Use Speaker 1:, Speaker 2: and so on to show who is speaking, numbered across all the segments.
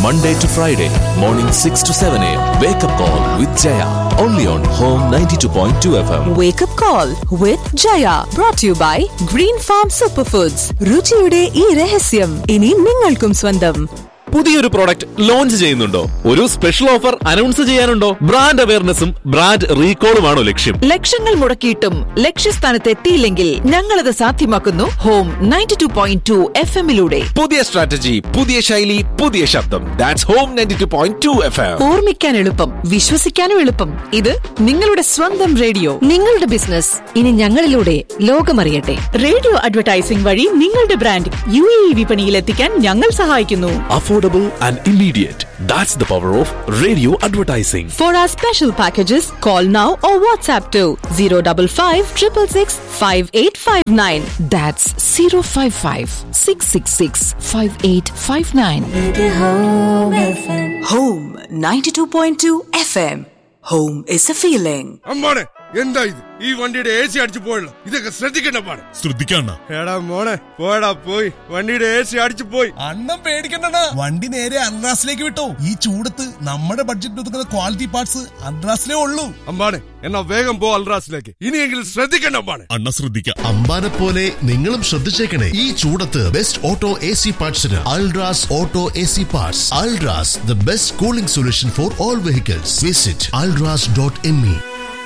Speaker 1: Monday to Friday, morning 6 to 7 a.m. Wake up call with Jaya. Only on Home 92.2 FM.
Speaker 2: Wake up call with Jaya brought to you by Green Farm Superfoods. രുചിയുടെ ഈ രഹസ്യം ഇനി നിങ്ങൾക്കും സ്വന്തം
Speaker 3: പുതിയൊരു product launch ചെയ്യുന്നുണ്ടോ ഒരു special offer announce ചെയ്യാനുണ്ടോ ബ്രാൻഡ് അവയർനെസ്സും ബ്രാൻഡ് റീകോളുമാണോ ലക്ഷ്യം
Speaker 4: ലക്ഷങ്ങൾ മുടക്കിയിട്ടും ലക്ഷ്യസ്ഥാനത്ത് എത്തിയില്ലെങ്കിൽ ഞങ്ങളത് സാധ്യമാക്കുന്നു home ninety two point two F എമ്മിലൂടെ
Speaker 3: പുതിയ സ്ട്രാറ്റജി പുതിയ ശൈലി പുതിയ ശബ്ദം that's home ninety two point two F M
Speaker 4: ഓർമ്മിക്കാൻ എളുപ്പം വിശ്വസിക്കാനും എളുപ്പം ഇത് നിങ്ങളുടെ സ്വന്തം റേഡിയോ
Speaker 2: നിങ്ങളുടെ ബിസിനസ് ഇനി ഞങ്ങളിലൂടെ ലോകമറിയട്ടെ
Speaker 4: റേഡിയോ അഡ്വർടൈസിംഗ് വഴി നിങ്ങളുടെ ബ്രാൻഡ് യു എ വിപണിയിൽ എത്തിക്കാൻ ഞങ്ങൾ സഹായിക്കുന്നു
Speaker 3: affordable and immediate that's the power of radio advertising
Speaker 2: For our special packages, call now or WhatsApp to 055 666 5859.
Speaker 4: That's zero five five six six six five eight five nine.
Speaker 2: Home 92.2 FM. Home is a feeling.
Speaker 5: അമ്മാണെ എന്താ ഇത് ഈ വണ്ടിയുടെ A C അടിച്ചു പോയല്ലോ ഇതൊക്കെ ശ്രദ്ധിക്കണ്ട പാടെ
Speaker 6: ശ്രദ്ധിക്കണ്ട
Speaker 5: എടാ മോനെ പോടാ പോയി വണ്ടിയുടെ എ സി അടിച്ചു പോയി
Speaker 6: അണ്ണം പേടിക്കണ്ട വണ്ടി നേരെ അൺറാസിലേക്ക് വിട്ടോ ഈ ചൂടത്ത് നമ്മുടെ ബഡ്ജറ്റ് ഒതുക്കുന്ന ക്വാളിറ്റി പാർട്സ് അൺറാസിലേ ഉള്ളൂ
Speaker 5: അമ്പാണെ എന്നാ വേഗം പോ അൽറാസിലേക്ക് ഇനിയെങ്കിലും ശ്രദ്ധിക്കണ്ട അമ്പാണെ
Speaker 6: അണ്ണ ശ്രദ്ധിക്കാം
Speaker 7: അമ്പാനെ പോലെ നിങ്ങളും ശ്രദ്ധിച്ചേക്കണേ ഈ ചൂടത്ത് ബെസ്റ്റ് ഓട്ടോ എ സി പാർട്സിന് Ultras auto A C parts Ultras the best cooling solution for all vehicles visit Ultras dot M E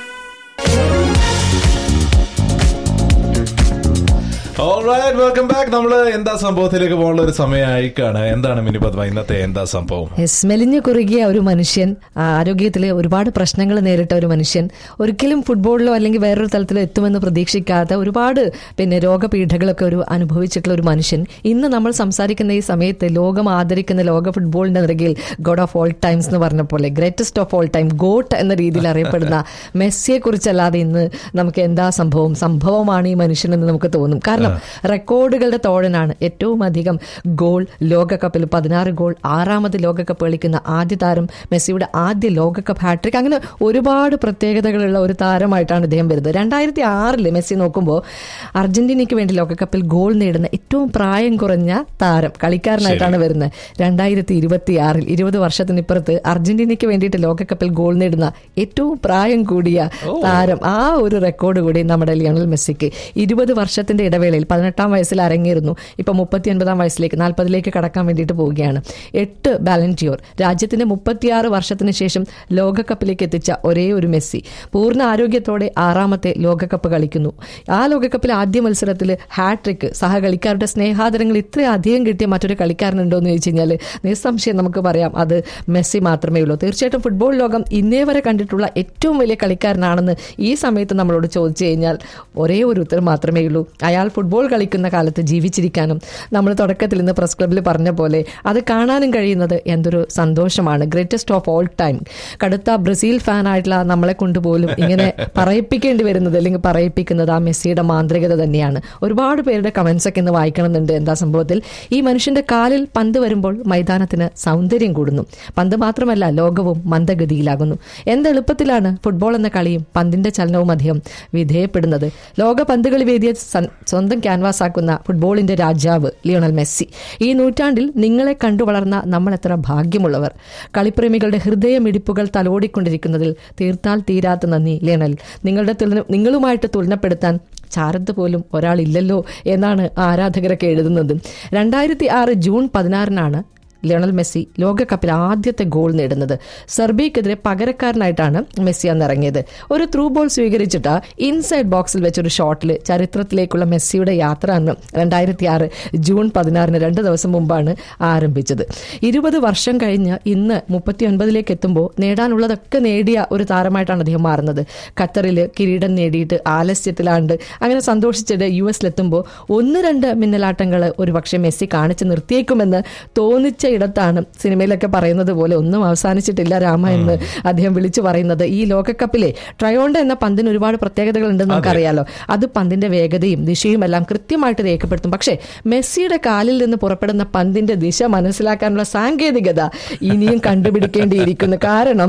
Speaker 8: welcome back നമ്മള് എന്താ സംഭവത്തിലേക്ക് പോകാനുള്ള ഒരു സമയമായിക്കാണ് എന്താണ് മിനി പത്മ ഇന്നത്തെ എന്താ സംഭവം
Speaker 9: യെസ് മെലിഞ്ഞു കുറുകിയ ഒരു മനുഷ്യൻ ആ, ആരോഗ്യത്തിൽ ഒരുപാട് പ്രശ്നങ്ങൾ നേരിട്ട ഒരു മനുഷ്യൻ ഒരിക്കലും ഫുട്ബോളിലോ അല്ലെങ്കിൽ വേറൊരു തലത്തിലോ എത്തുമെന്ന് പ്രതീക്ഷിക്കാത്ത ഒരുപാട് പിന്നെ രോഗപീഠകളൊക്കെ ഒരു അനുഭവിച്ചിട്ടുള്ള ഒരു മനുഷ്യൻ ഇന്ന് നമ്മൾ സംസാരിക്കുന്ന ഈ സമയത്ത് ലോകം ആദരിക്കുന്ന ലോക ഫുട്ബോളിന്റെ നിറകിൽ ഗോഡ് ഓഫ് ഓൾ ടൈംസ് എന്ന് പറഞ്ഞ പോലെ greatest of all time GOAT എന്ന രീതിയിൽ അറിയപ്പെടുന്ന മെസ്സിയെ കുറിച്ചല്ലാതെ ഇന്ന് നമുക്ക് എന്താ സംഭവം സംഭവമാണ് ഈ മനുഷ്യനെന്ന് നമുക്ക് തോന്നും കാരണം റെക്കോർഡുകളുടെ തോഴനാണ് ഏറ്റവും അധികം ഗോൾ ലോകകപ്പിൽ പതിനാറ് ഗോൾ ആറാമത് ലോകകപ്പ് കളിക്കുന്ന ആദ്യ താരം മെസ്സിയുടെ ആദ്യ ലോകകപ്പ് ഹാട്രിക് അങ്ങനെ ഒരുപാട് പ്രത്യേകതകളുള്ള ഒരു താരമായിട്ടാണ് ഇദ്ദേഹം വരുന്നത് രണ്ടായിരത്തി ആറില് മെസ്സി നോക്കുമ്പോൾ അർജന്റീനയ്ക്ക് വേണ്ടി ലോകകപ്പിൽ ഗോൾ നേടുന്ന ഏറ്റവും പ്രായം കുറഞ്ഞ താരം കളിക്കാരനായിട്ടാണ് വരുന്നത് രണ്ടായിരത്തി ഇരുപത്തി ആറിൽ ഇരുപത് വർഷത്തിനിപ്പുറത്ത് അർജന്റീനയ്ക്ക് വേണ്ടിയിട്ട് ലോകകപ്പിൽ ഗോൾ നേടുന്ന ഏറ്റവും പ്രായം കൂടിയ താരം ആ ഒരു റെക്കോർഡ് കൂടി നമ്മുടെ ലിയോണൽ മെസ്സിക്ക് ഇരുപത് വർഷത്തിന്റെ ഇടവേളയിൽ പതിനെട്ടാം വയസ്സിൽ അരങ്ങേറുന്നു ഇപ്പൊ മുപ്പത്തി ഒൻപതാം വയസ്സിലേക്ക് നാൽപ്പതിലേക്ക് കടക്കാൻ വേണ്ടിയിട്ട് പോവുകയാണ് എട്ട് ബാലൻറ്റിയോർ രാജ്യത്തിന്റെ മുപ്പത്തിയാറ് വർഷത്തിന് ശേഷം ലോകകപ്പിലേക്ക് എത്തിച്ച ഒരേ ഒരു മെസ്സി പൂർണ്ണ ആരോഗ്യത്തോടെ ആറാമത്തെ ലോകകപ്പ് കളിക്കുന്നു ആ ലോകകപ്പിൽ ആദ്യ മത്സരത്തിൽ ഹാട്രിക് സഹകളിക്കാരുടെ സ്നേഹാദരങ്ങൾ ഇത്രയധികം കിട്ടിയ മറ്റൊരു കളിക്കാരനുണ്ടോ എന്ന് ചോദിച്ചു കഴിഞ്ഞാൽ നിസ്സംശയം നമുക്ക് പറയാം അത് മെസ്സി മാത്രമേ ഉള്ളൂ തീർച്ചയായിട്ടും ഫുട്ബോൾ ലോകം ഇന്നേ വരെ കണ്ടിട്ടുള്ള ഏറ്റവും വലിയ കളിക്കാരനാണെന്ന് ഈ സമയത്ത് നമ്മളോട് ചോദിച്ചു കഴിഞ്ഞാൽ ഒരേ ഒരു ഉത്തരം മാത്രമേ ഉള്ളൂ അയാൾ ഫുട്ബോൾ കളിക്കുന്ന കാലത്ത് ജീവിച്ചിരിക്കാനും നമ്മൾ തുടക്കത്തിൽ ഇന്ന് പ്രസ് ക്ലബ്ബിൽ പറഞ്ഞ പോലെ അത് കാണാനും കഴിയുന്നത് എന്തൊരു സന്തോഷമാണ് ഗ്രേറ്റസ്റ്റ് ഓഫ് ഓൾ ടൈം കടുത്ത ബ്രസീൽ ഫാൻ ആയിട്ടുള്ള നമ്മളെ കൊണ്ടുപോലും ഇങ്ങനെ പറയിപ്പിക്കേണ്ടി വരുന്നത് അല്ലെങ്കിൽ പറയിപ്പിക്കുന്നത് ആ മെസ്സിയുടെ മാന്ത്രികത തന്നെയാണ് ഒരുപാട് പേരുടെ കമന്റ്സ് ഒക്കെ ഇന്ന് വായിക്കണമെന്നുണ്ട് എന്താ സംഭവത്തിൽ ഈ മനുഷ്യന്റെ കാലിൽ പന്ത് വരുമ്പോൾ മൈതാനത്തിന് സൗന്ദര്യം കൂടുന്നു പന്ത് മാത്രമല്ല ലോകവും മന്ദഗതിയിലാകുന്നു എന്തെളുപ്പത്തിലാണ് ഫുട്ബോൾ എന്ന കളിയും പന്തിന്റെ ചലനവും അധികം വിധേയപ്പെടുന്നത് ലോക പന്തുകളി വേദിയെ സൻ- സ്വന്തം ക്യാൻവാസ് ആക്കുന്ന ഫുട്ബോളിന്റെ രാജാവ് ലിയോണൽ മെസ്സി ഈ നൂറ്റാണ്ടിൽ നിങ്ങളെ കണ്ടു വളർന്ന നമ്മൾ എത്ര ഭാഗ്യമുള്ളവർ കളിപ്രേമികളുടെ ഹൃദയമിടിപ്പുകൾ തലോടിക്കൊണ്ടിരിക്കുന്നതിൽ തീർത്താൽ തീരാത്ത നന്ദി ലിയണൽ നിങ്ങളുടെ തുലന നിങ്ങളുമായിട്ട് തുലനപ്പെടുത്താൻ ചാരത്ത് പോലും ഒരാളില്ലല്ലോ എന്നാണ് ആരാധകരൊക്കെ എഴുതുന്നത് രണ്ടായിരത്തി ആറ് ജൂൺ പതിനാറിനാണ് ലിയണൽ മെസ്സി ലോകകപ്പിൽ ആദ്യത്തെ ഗോൾ നേടുന്നത് സെർബിയക്കെതിരെ പകരക്കാരനായിട്ടാണ് മെസ്സി അന്ന് ഇറങ്ങിയത് ഒരു ത്രൂ ബോൾ സ്വീകരിച്ചിട്ട് ഇൻസൈഡ് ബോക്സിൽ വെച്ചൊരു ഷോട്ടിൽ ചരിത്രത്തിലേക്കുള്ള മെസ്സിയുടെ യാത്ര അന്ന് രണ്ടായിരത്തി ആറ് ജൂൺ പതിനാറിന് രണ്ട് ദിവസം മുമ്പാണ് ആരംഭിച്ചത് ഇരുപത് വർഷം കഴിഞ്ഞ് ഇന്ന് മുപ്പത്തി ഒൻപതിലേക്ക് എത്തുമ്പോൾ നേടാനുള്ളതൊക്കെ നേടിയ ഒരു താരമായിട്ടാണ് അദ്ദേഹം മാറുന്നത് ഖത്തറിൽ കിരീടം നേടിയിട്ട് ആലസ്യത്തിലാണ്ട് അങ്ങനെ സന്തോഷിച്ചിട്ട് യു എസിലെത്തുമ്പോൾ ഒന്ന് രണ്ട് മിന്നലാട്ടങ്ങൾ ഒരു പക്ഷേ മെസ്സി കാണിച്ച് നിർത്തിയേക്കുമെന്ന് തോന്നിച്ച ഇടത്താണ് സിനിമയിലൊക്കെ പറയുന്നത് പോലെ ഒന്നും അവസാനിച്ചിട്ടില്ല രാമ എന്ന് അദ്ദേഹം വിളിച്ചു പറയുന്നത് ഈ ലോകകപ്പിലെ ട്രയോണ്ട എന്ന പന്തിന് ഒരുപാട് പ്രത്യേകതകൾ ഉണ്ടെന്ന് നമുക്കറിയാലോ അത് പന്തിന്റെ വേഗതയും ദിശയും എല്ലാം കൃത്യമായിട്ട് രേഖപ്പെടുത്തും പക്ഷേ മെസ്സിയുടെ കാലിൽ നിന്ന് പുറപ്പെടുന്ന പന്തിന്റെ ദിശ മനസ്സിലാക്കാനുള്ള സാങ്കേതികത ഇനിയും കണ്ടുപിടിക്കേണ്ടിയിരിക്കുന്നു കാരണം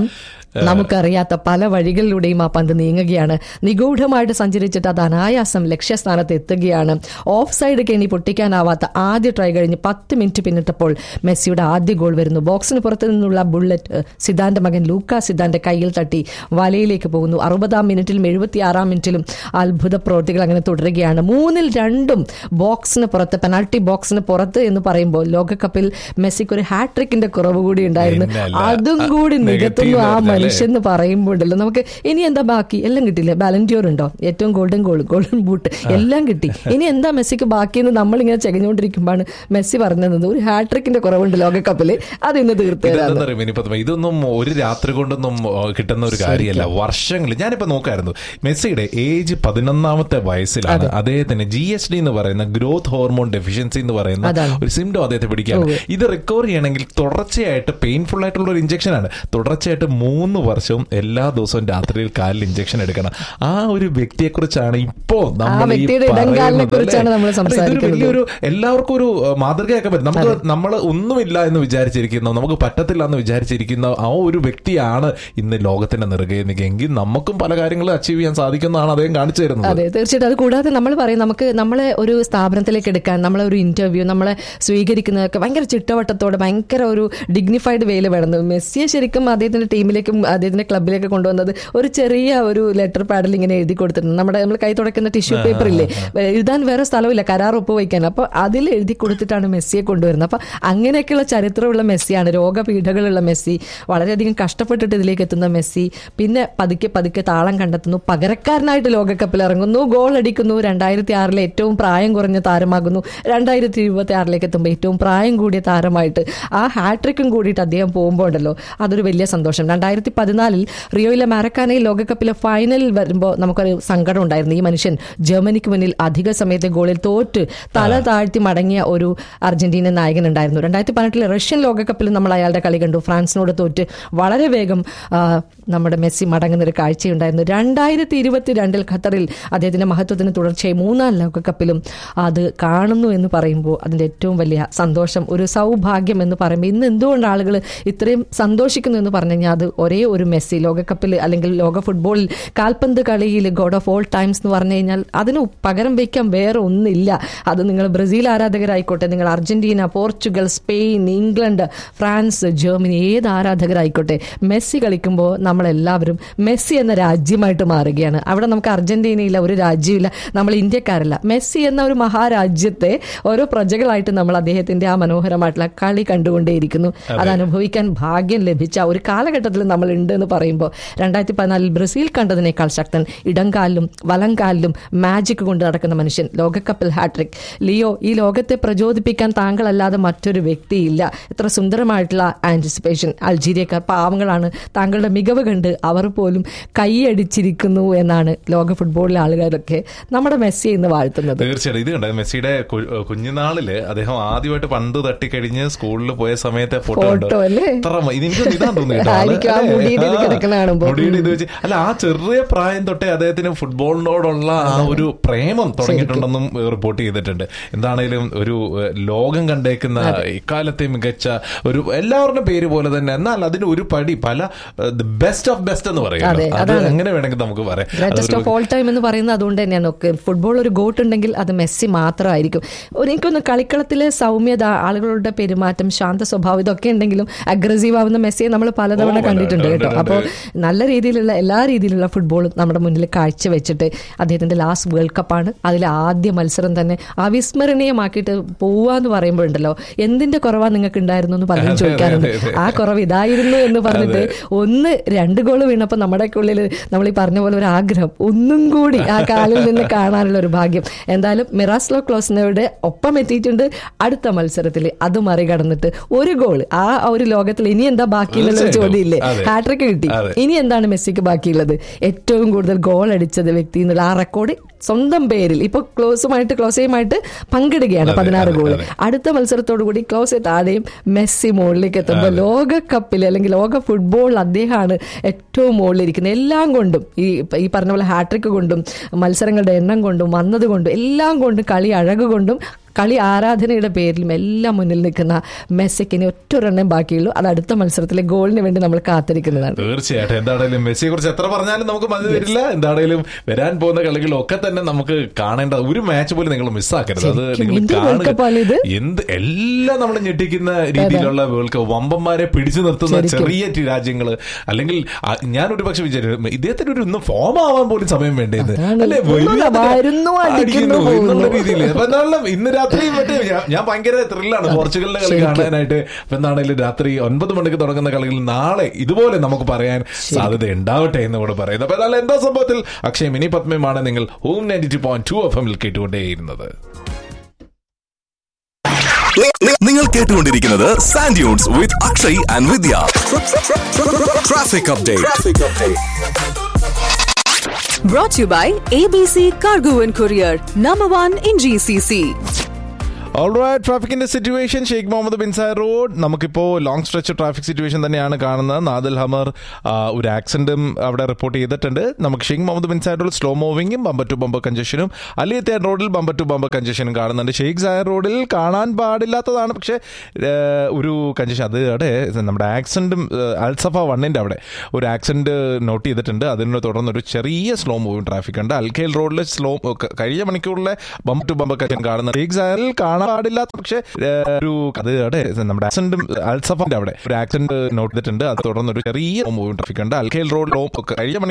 Speaker 9: നമുക്കറിയാത്ത പല വഴികളിലൂടെയും ആ പന്ത് നീങ്ങുകയാണ് നിഗൂഢമായിട്ട് സഞ്ചരിച്ചിട്ട് അത് അനായാസം ലക്ഷ്യസ്ഥാനത്ത് എത്തുകയാണ് ഓഫ് സൈഡ് കെണി പൊട്ടിക്കാനാവാത്ത ആദ്യ ട്രൈ കഴിഞ്ഞ് പത്ത് മിനിറ്റ് പിന്നിട്ടപ്പോൾ മെസ്സിയുടെ ആദ്യ ഗോൾ വരുന്നു ബോക്സിന് പുറത്തു നിന്നുള്ള ബുള്ളറ്റ് സിദ്ധാന്റെ മകൻ ലൂക്ക സിദ്ധാന്റെ കയ്യിൽ തട്ടി വലയിലേക്ക് പോകുന്നു അറുപതാം മിനിറ്റിലും എഴുപത്തിയാറാം മിനിറ്റിലും അത്ഭുത പ്രവൃത്തികൾ അങ്ങനെ തുടരുകയാണ് മൂന്നിൽ രണ്ടും ബോക്സിന് പുറത്ത് പെനാൾട്ടി ബോക്സിന് പുറത്ത് എന്ന് പറയുമ്പോൾ ലോകകപ്പിൽ മെസ്സിക്ക് ഒരു ഹാട്രിക്കിന്റെ കുറവ് കൂടി ഉണ്ടായിരുന്നു
Speaker 8: പിന്നല്ല.
Speaker 9: അതും കൂടി
Speaker 8: Negative
Speaker 9: നികത്തുന്നു ആ
Speaker 8: എന്ന് പറഞ്ഞാലേ.
Speaker 9: മനുഷ്യൻ എന്ന് പറയുമ്പോണ്ടല്ലോ നമുക്ക് ഇനി എന്താ ബാക്കി എല്ലാം കിട്ടില്ലേ ബാലൻറ്റിയോർ ഉണ്ടോ ഏറ്റവും ഗോൾഡൻ ഗോൾ ഗോൾഡൻ ബൂട്ട് എല്ലാം കിട്ടി ഇനി എന്താ മെസ്സിക്ക് ബാക്കിയെന്ന് നമ്മളിങ്ങനെ ചെകഞ്ഞുകൊണ്ടിരിക്കുമ്പോഴാണ് മെസ്സി പറഞ്ഞത് ഒരു ഹാട്രിക്കിന്റെ കുറവുണ്ട് ലോകകപ്പിൽ അത് ഇന്ന് തീർത്തു തരാന്ന്
Speaker 8: ഇതെന്താ ഇനി പത്മ ഇതൊന്നും ഒരു രാത്രി കൊണ്ടൊന്നും ആ, കിട്ടുന്ന ഒരു കാര്യമല്ല വർഷങ്ങൾ ഞാനിപ്പോ നോക്കായിരുന്നു മെസ്സിയുടെ ഏജ് പതിനൊന്നാമത്തെ വയസ്സിലാണ് അദ്ദേഹത്തിന് ജി എസ് ഡി എന്ന് പറയുന്ന ഗ്രോത്ത് ഹോർമോൺ ഡെഫിഷ്യൻസി എന്ന് പറയുന്ന
Speaker 9: അതാണ്.
Speaker 8: ഒരു സിംറ്റം അദ്ദേഹത്തെ പിടിക്കുകയാണ് ഇത് റിക്കവർ ചെയ്യണമെങ്കിൽ തുടർച്ചയായിട്ട് പെയിൻഫുൾ ആയിട്ടുള്ള ഒരു ഇഞ്ചക്ഷൻ ആണ് തുടർച്ചയായിട്ട് മൂന്ന് വർഷവും എല്ലാ ദിവസവും രാത്രിയിൽ കാലിൽ ഇഞ്ചക്ഷൻ എടുക്കണം ആ ഒരു വ്യക്തിയെ കുറിച്ചാണ് ഇപ്പോ നമ്മൾ ഈ
Speaker 9: വ്യക്തിയുടെ ഇടംകാലിനെ
Speaker 8: പറയുന്നത്
Speaker 9: കുറിച്ചാണ്
Speaker 8: അല്ലേ?
Speaker 9: നമ്മൾ
Speaker 8: അല്ല, ഇതൊരു
Speaker 9: സംസാരിക്കുന്നത്.
Speaker 8: വലിയൊരു എല്ലാവർക്കും ഒരു അഹ്, മാതൃകയാക്കാൻ പറ്റും നമുക്ക് നമ്മൾ ഒന്നുമില്ല എന്ന് വിചാരിച്ചിരിക്കുന്ന നമുക്ക് പറ്റത്തില്ല എന്ന് വിചാരിച്ചിരിക്കുന്ന ആ ഒരു വ്യക്തിയാണ് ഇന്ന് ലോകത്തിന്റെ നെറുകയിൽ നിൽക്കുകയെങ്കിൽ നമുക്കും പല കാര്യങ്ങളും അച്ചീവ് ചെയ്യാൻ സാധിക്കുന്നതാണ് അദ്ദേഹം കാണിച്ചു തരുന്നത്
Speaker 9: അതെ തീർച്ചയായിട്ടും അത് കൂടാതെ നമ്മൾ പറയും നമുക്ക് നമ്മളെ ഒരു സ്ഥാപനത്തിലേക്ക് എടുക്കാൻ നമ്മളെ ഒരു ഇന്റർവ്യൂ നമ്മളെ സ്വീകരിക്കുന്നതൊക്കെ ഭയങ്കര ചിട്ടവട്ടത്തോടെ ഭയങ്കര ഒരു ഡിഗ്നിഫൈഡ് വേയിൽ വേണം മെസ്സിയെ ശരിക്കും അദ്ദേഹത്തിന്റെ ടീമിലേക്കും അദ്ദേഹത്തിന്റെ ക്ലബിലേക്ക് കൊണ്ടുവന്നത് ഒരു ചെറിയ ഒരു ലെറ്റർ പാഡിൽ ഇങ്ങനെ എഴുതി കൊടുത്തിട്ടുണ്ട് നമ്മുടെ നമ്മൾ കൈ തുടക്കുന്ന ടിഷ്യൂ പേപ്പർ ഇല്ലേ എഴുതാൻ വേറെ സ്ഥലമില്ല കരാർ ഒപ്പ് വയ്ക്കാൻ അപ്പൊ അതിൽ എഴുതി കൊടുത്തിട്ടാണ് മെസ്സിയെ കൊണ്ടുവരുന്നത് അപ്പൊ അങ്ങനെയൊക്കെയുള്ള ചരിത്രമുള്ള മെസ്സിയാണ് രോഗപീഠകളുള്ള മെസ്സി വളരെയധികം കഷ്ടപ്പെട്ടിട്ട് ഇതിലേക്ക് എത്തുന്ന മെസ്സി പിന്നെ പതുക്കെ പതുക്കെ താളം കണ്ടെത്തുന്നു പകരക്കാരനായിട്ട് ലോകകപ്പിൽ ഇറങ്ങുന്നു ഗോൾ അടിക്കുന്നു രണ്ടായിരത്തി ആറിലെ ഏറ്റവും പ്രായം കുറഞ്ഞ താരമാകുന്നു രണ്ടായിരത്തി ഇരുപത്തി ആറിലേക്ക് എത്തുമ്പോൾ ഏറ്റവും പ്രായം കൂടിയ താരമായിട്ട് ആ ഹാട്രിക്കും കൂടിയിട്ട് അദ്ദേഹം പോകുമ്പോൾ ഉണ്ടല്ലോ അതൊരു വലിയ സന്തോഷം രണ്ടായിരത്തി പതിനാലിൽ റിയോയിലെ മാരക്കാനയിൽ ലോകകപ്പിലെ ഫൈനലിൽ വരുമ്പോൾ നമുക്കൊരു സങ്കടം ഉണ്ടായിരുന്നു ഈ മനുഷ്യൻ ജർമ്മനിക്ക് മുന്നിൽ അധിക സമയത്തെ ഗോളിൽ തോറ്റ് തല താഴ്ത്തി മടങ്ങിയ ഒരു അർജന്റീന നായകൻ ഉണ്ടായിരുന്നു രണ്ടായിരത്തി പതിനെട്ടിലെ റഷ്യൻ ലോകകപ്പിൽ നമ്മൾ അയാളുടെ കളി കണ്ടു ഫ്രാൻസിനോട് തോറ്റ് വളരെ വേഗം ആ, നമ്മുടെ മെസ്സി മടങ്ങുന്ന ഒരു കാഴ്ചയുണ്ടായിരുന്നു രണ്ടായിരത്തി ഇരുപത്തി രണ്ടിൽ ഖത്തറിൽ അദ്ദേഹത്തിന്റെ മഹത്വത്തിന് തുടർച്ചയായി മൂന്നാം ലോകകപ്പിലും അത് കാണുന്നു എന്ന് പറയുമ്പോൾ അതിന്റെ ഏറ്റവും വലിയ സന്തോഷം ഒരു സൗഭാഗ്യം എന്ന് പറയുമ്പോൾ ഇന്ന് എന്തുകൊണ്ട് ആളുകൾ ഇത്രയും സന്തോഷിക്കുന്നു എന്ന് പറഞ്ഞു കഴിഞ്ഞാൽ അത് ഒരേ ഒരു മെസ്സി ലോകകപ്പിൽ അല്ലെങ്കിൽ ലോക ഫുട്ബോളിൽ കാൽപന്ത് കളിയിൽ ഗോഡ് ഓഫ് ഓൾ ടൈംസ് എന്ന് പറഞ്ഞു കഴിഞ്ഞാൽ അതിന് പകരം വയ്ക്കാൻ വേറെ ഒന്നില്ല അത് നിങ്ങൾ ബ്രസീൽ ആരാധകരായിക്കോട്ടെ നിങ്ങൾ Argentina Portugal Spain England France Germany ഏത് ആരാധകരായിക്കോട്ടെ മെസ്സി കളിക്കുമ്പോൾ നമ്മളെല്ലാവരും മെസ്സി എന്ന രാജ്യമായിട്ട് മാറുകയാണ് അവിടെ നമുക്ക് അർജന്റീനയില്ല ഒരു രാജ്യമില്ല നമ്മൾ ഇന്ത്യക്കാരല്ല മെസ്സി എന്ന ഒരു മഹാരാജ്യത്തെ ഓരോ പ്രജകളായിട്ട് നമ്മൾ അദ്ദേഹത്തിന്റെ ആ മനോഹരമായിട്ടുള്ള കളി കണ്ടുകൊണ്ടേയിരിക്കുന്നു അത് അനുഭവിക്കാൻ ഭാഗ്യം ലഭിച്ച ഒരു കാലഘട്ടത്തിൽ നമ്മൾ ഉണ്ട് എന്ന് പറയുമ്പോൾ രണ്ടായിരത്തി പതിനാലിൽ ബ്രസീൽ കണ്ടതിനേക്കാൾ ശക്തൻ ഇടംകാലിലും വലംകാലിലും മാജിക് കൊണ്ട് നടക്കുന്ന മനുഷ്യൻ ലോകകപ്പിൽ ഹാട്രിക് ലിയോ ഈ ലോകത്തെ പ്രചോദിപ്പിക്കാൻ താങ്കളല്ലാതെ മറ്റൊരു വ്യക്തിയില്ല എത്ര സുന്ദരമായിട്ടുള്ള ആന്റിസിപ്പേഷൻ അൾജീരിയക്കാർ പാവങ്ങളാണ് താങ്കളുടെ മികവ് കണ്ട് അവർ പോലും കൈയടിച്ചിരിക്കുന്നു എന്നാണ് ലോക ഫുട്ബോളിലെ ആളുകാരൊക്കെ നമ്മുടെ മെസ്സിയെ ഇന്ന് വാഴ്ത്തുന്നത്
Speaker 8: തീർച്ചയായിട്ടും ഇത് കണ്ടത് മെസ്സിയുടെ കു- കുഞ്ഞുനാളില് അദ്ദേഹം ആദ്യമായിട്ട് പന്ത് തട്ടിക്കഴിഞ്ഞ് സ്കൂളിൽ പോയ സമയത്തെ ഫോട്ടോ
Speaker 9: Photo
Speaker 8: കണ്ടോ?
Speaker 9: അല്ലേ?
Speaker 8: എത്ര മ- ഇതെനിക്ക് ഇതാ തോന്നി കേട്ടോ. ആള്
Speaker 9: ആയിരിക്കും, ആ
Speaker 8: അല്ലേ?
Speaker 9: മുടിയുടെ ഇത്
Speaker 8: ആ,
Speaker 9: കിടക്കണ കാണുമ്പോ.
Speaker 8: മുടിയുടെ ഇത് വെച്ച് അല്ല ആ ചെറിയ പ്രായം തൊട്ടേ അദ്ദേഹത്തിന് ഫുട്ബോളിനോടുള്ള ആ ഒരു പ്രേമം തുടങ്ങിയിട്ടുണ്ടെന്നും റിപ്പോർട്ട് ചെയ്തിട്ടുണ്ട് എന്താണേലും ഒരു ഏഹ്, ലോകം കണ്ടേക്കുന്ന ഇക്കാലത്തെ മികച്ച ഒരു എല്ലാവരുടെയും പേര് പോലെ തന്നെ എന്നാൽ അതിന് ഒരു പടി പല ബെസ്റ്റ് ഓഫ് ബെസ്റ്റ് എന്ന്
Speaker 9: അതെ,
Speaker 8: പറയുന്നത് അത്
Speaker 9: അതാണ്.
Speaker 8: എങ്ങനെ വേണമെങ്കിൽ നമുക്ക് പറയാം
Speaker 9: ഗ്രേറ്റസ്റ്റ്
Speaker 8: അതൊരു
Speaker 9: ഓഫ് ഓൾ ടൈം എന്ന് പറയുന്നത് അതുകൊണ്ട് തന്നെയാണ് ഒക്കെ ഫുട്ബോൾ ഒരു ഗോട്ട് ഉണ്ടെങ്കിൽ അത് മെസ്സി മാത്രമായിരിക്കും ഒരു എനിക്കൊന്ന് കളിക്കളത്തിലെ സൗമ്യത ആളുകളുടെ പെരുമാറ്റം ശാന്ത സ്വഭാവം ഇതൊക്കെ ഉണ്ടെങ്കിലും അഗ്രസീവ് ആവുന്ന മെസ്സിയെ നമ്മൾ പലതവണ
Speaker 8: ഓ,
Speaker 9: കണ്ടിട്ടുണ്ട് കേട്ടോ
Speaker 8: കണ്ടിട്ടുണ്ട്.
Speaker 9: അപ്പോൾ നല്ല രീതിയിലുള്ള എല്ലാ രീതിയിലുള്ള ഫുട്ബോളും നമ്മുടെ മുന്നിൽ കാഴ്ചവെച്ചിട്ട് അദ്ദേഹത്തിന്റെ ലാസ്റ്റ് വേൾഡ് കപ്പാണ് അതിലെ ആദ്യ മത്സരം തന്നെ അവിസ്മരണീയമാക്കിയിട്ട് പോവാന്ന് പറയുമ്പോഴുണ്ടല്ലോ എന്തിന്റെ കുറവാ നിങ്ങൾക്ക് ഉണ്ടായിരുന്നു എന്ന് പലരും
Speaker 8: അതെ,
Speaker 9: ചോദിക്കാറുണ്ട്
Speaker 8: അതെ, അതെ.
Speaker 9: ആ കുറവ് ഇതായിരുന്നു എന്ന് പറഞ്ഞിട്ട് ഒന്ന് രണ്ട് ഗോൾ വീണപ്പോൾ നമ്മുടെ ഉള്ളിൽ നമ്മൾ ഈ പറഞ്ഞ പോലെ ഒരു ആഗ്രഹം ഒന്നും കൂടി ആ കാലിൽ നിന്ന് കാണാനുള്ള ഒരു ഭാഗ്യം എന്തായാലും മിറാസ്ലോ ക്ലോസിനോട് ഒപ്പം എത്തിയിട്ടുണ്ട് അടുത്ത മത്സരത്തിൽ അത് മറികടന്നിട്ട് ഒരു ഗോൾ ആ ഒരു ലോകത്തിൽ ഇനി എന്താ ബാക്കിയുള്ള ഒരു
Speaker 8: തീർച്ചയായിട്ടും.
Speaker 9: ചോദ്യം ഇല്ലേ
Speaker 8: അതെ.
Speaker 9: ഹാട്രിക് കിട്ടി
Speaker 8: അതെ.
Speaker 9: ഇനി എന്താണ് മെസ്സിക്ക് ബാക്കിയുള്ളത് ഏറ്റവും കൂടുതൽ ഗോൾ അടിച്ചത് വ്യക്തി എന്നുള്ള ആ റെക്കോർഡ് സ്വന്തം പേരിൽ ഇപ്പൊ ക്ലോസുമായിട്ട് ക്ലോസയുമായിട്ട് പങ്കിടുകയാണ്
Speaker 8: അതെ,
Speaker 9: പതിനാറ്
Speaker 8: അതെ,
Speaker 9: ഗോൾ
Speaker 8: അതെ.
Speaker 9: അടുത്ത മത്സരത്തോടു കൂടി ക്ലോസ് താഴെയും മെസ്സി മുകളിലേക്ക് എത്തുമ്പോൾ ലോകകപ്പിൽ അല്ലെങ്കിൽ ലോക ഫുട്ബോളിൽ അദ്ദേഹമാണ് ഏറ്റവും മുകളിലിരിക്കുന്നത് എല്ലാം കൊണ്ടും ഈ ഈ പറഞ്ഞ പോലെ ഹാട്രിക് കൊണ്ടും മത്സരങ്ങളുടെ എണ്ണം കൊണ്ടും വന്നത് കൊണ്ടും എല്ലാം കൊണ്ടും കളി അഴക് കൊണ്ടും കളി ആരാധനയുടെ പേരിലും എല്ലാം മുന്നിൽ നിൽക്കുന്ന മെസ്സിക്ക് ഇനി ഒറ്റ ഒരെണ്ണം ബാക്കിയുള്ളൂ അത് അടുത്ത മത്സരത്തിലെ ഗോളിന് വേണ്ടി നമ്മൾ കാത്തിരിക്കുന്നതാണ്
Speaker 8: തീർച്ചയായിട്ടും എന്താണേലും മെസ്സിയെ കുറിച്ച് എത്ര പറഞ്ഞാലും നമുക്ക് മതി വരില്ല എന്താണേലും വരാൻ പോകുന്ന കളികളൊക്കെ തന്നെ നമുക്ക് കാണേണ്ട ഒരു മാച്ച് പോലും നിങ്ങൾ മിസ്സാക്കരുത് അത്
Speaker 9: ശരിക്കും
Speaker 8: നിങ്ങൾ
Speaker 9: എന്ത് World Cup ആണ് ഇത്?
Speaker 8: കാണുക എന്ത് എല്ലാം നമ്മൾ ഞെട്ടിക്കുന്ന രീതിയിലുള്ള വേൾഡ് കപ്പ് വമ്പന്മാരെ പിടിച്ചു നിർത്തുന്ന
Speaker 9: ശരിക്കും.
Speaker 8: ചെറിയ ടി- രാജ്യങ്ങള് അല്ലെങ്കിൽ ആ, ഞാനൊരു പക്ഷെ വിചാരിക്കും ഇദ്ദേഹത്തിന് ഒരു ഇന്ന് ഫോം ആവാൻ പോലും സമയം വേണ്ടത്
Speaker 9: അതാണ്.
Speaker 8: അല്ലേ
Speaker 9: ഒന്നുമില്ല, വരുന്നു, അടിക്കുന്നു,
Speaker 8: എന്നുള്ള
Speaker 9: പോകുന്നു.
Speaker 8: രീതിയിൽ അപ്പൊ എന്തായാലും ഇന്ന് രാത്രി മറ്റേ ഞാൻ- ഞാൻ ഭയങ്കര ത്രില്ലാണ് പോർച്ചുഗലിന്റെ കളി
Speaker 9: ശരിക്കും.
Speaker 8: കാണാനായിട്ട് അപ്പൊ എന്താണെങ്കിലും രാത്രി ഒൻപത് മണിക്ക് തുടങ്ങുന്ന കളികൾ നാളെ ഇതുപോലെ നമുക്ക് പറയാൻ സാധ്യത ഉണ്ടാവട്ടെ എന്ന് കൂടെ പറയുന്നത് അപ്പൊ എന്നാലും എന്താ സംഭവത്തിൽ അക്ഷയ് മിനി പത്മയുമാണ് നിങ്ങൾ Home ninety two point two F എമ്മിൽ കേട്ടുകൊണ്ടേയിരുന്നത്
Speaker 1: നിങ്ങൾ കേട്ടുകൊണ്ടിരിക്കുന്നത് sand dunes with Akshay and Vidya traffic update
Speaker 2: Brought to you by ABC Cargo and Courier, number one in GCC.
Speaker 8: Alright ട്രാഫിക്കിന്റെ സിറ്റുവേഷൻ ഷെയ്ഖ് മുഹമ്മദ് ബിൻസാർ റോഡ് നമുക്കിപ്പോ ലോങ് സ്ട്രെച്ച് ട്രാഫിക് സിറ്റുവേഷൻ തന്നെയാണ് കാണുന്നത് നാദൽ ഹമർ ആ, ഒരു ആക്സിഡന്റും അവിടെ റിപ്പോർട്ട് ചെയ്തിട്ടുണ്ട് നമുക്ക് ഷെയ്ഖ് മുഹമ്മദ് ബിൻസാർ റോഡിൽ സ്ലോ മൂവിങ്ങും ബമ്പർ ടു ബമ്പർ കഞ്ചഷനും അലിയത്തേൻ റോഡിൽ ബമ്പർ ടു ബമ്പർ കഞ്ചഷനും കാണുന്നുണ്ട് ഷെയ്ഖ് സായർ റോഡിൽ കാണാൻ പാടില്ലാത്തതാണ് പക്ഷേ ഏ, ഒരു കഞ്ചഷൻ അത് അവിടെ നമ്മുടെ ആക്സിഡന്റും അൽസഫ വണ്ണിന്റെ അവിടെ ഒരു ആക്സിഡന്റ് നോട്ട് ചെയ്തിട്ടുണ്ട് അതിനെ തുടർന്ന് ഒരു ചെറിയ സ്ലോ മൂവിങ് ട്രാഫിക് ഉണ്ട് അൽഖേൽ റോഡിൽ സ്ലോ കഴിഞ്ഞ മണിക്കൂറിലെ ബമ്പർ ടു ബമ്പർ കഞ്ചഷൻ കാണുന്നത് ഷെയ്ഖ് സായറിൽ കാണാൻ പാടില്ലാത്ത പക്ഷേ ഏ, ഒരു അത് അവിടെ നമ്മുടെ ആക്സിഡന്റും അൽസഫന്റെ അവിടെ ഒരു ആക്സിഡന്റ് നോട്ട് ചെയ്തിട്ടുണ്ട് അത് തുടർന്ന് ഒരു ചെറിയ മൂവിങ് ട്രാഫിക് ഉണ്ട് അൽഖേൽ റോഡിൽ കഴിഞ്ഞ മണി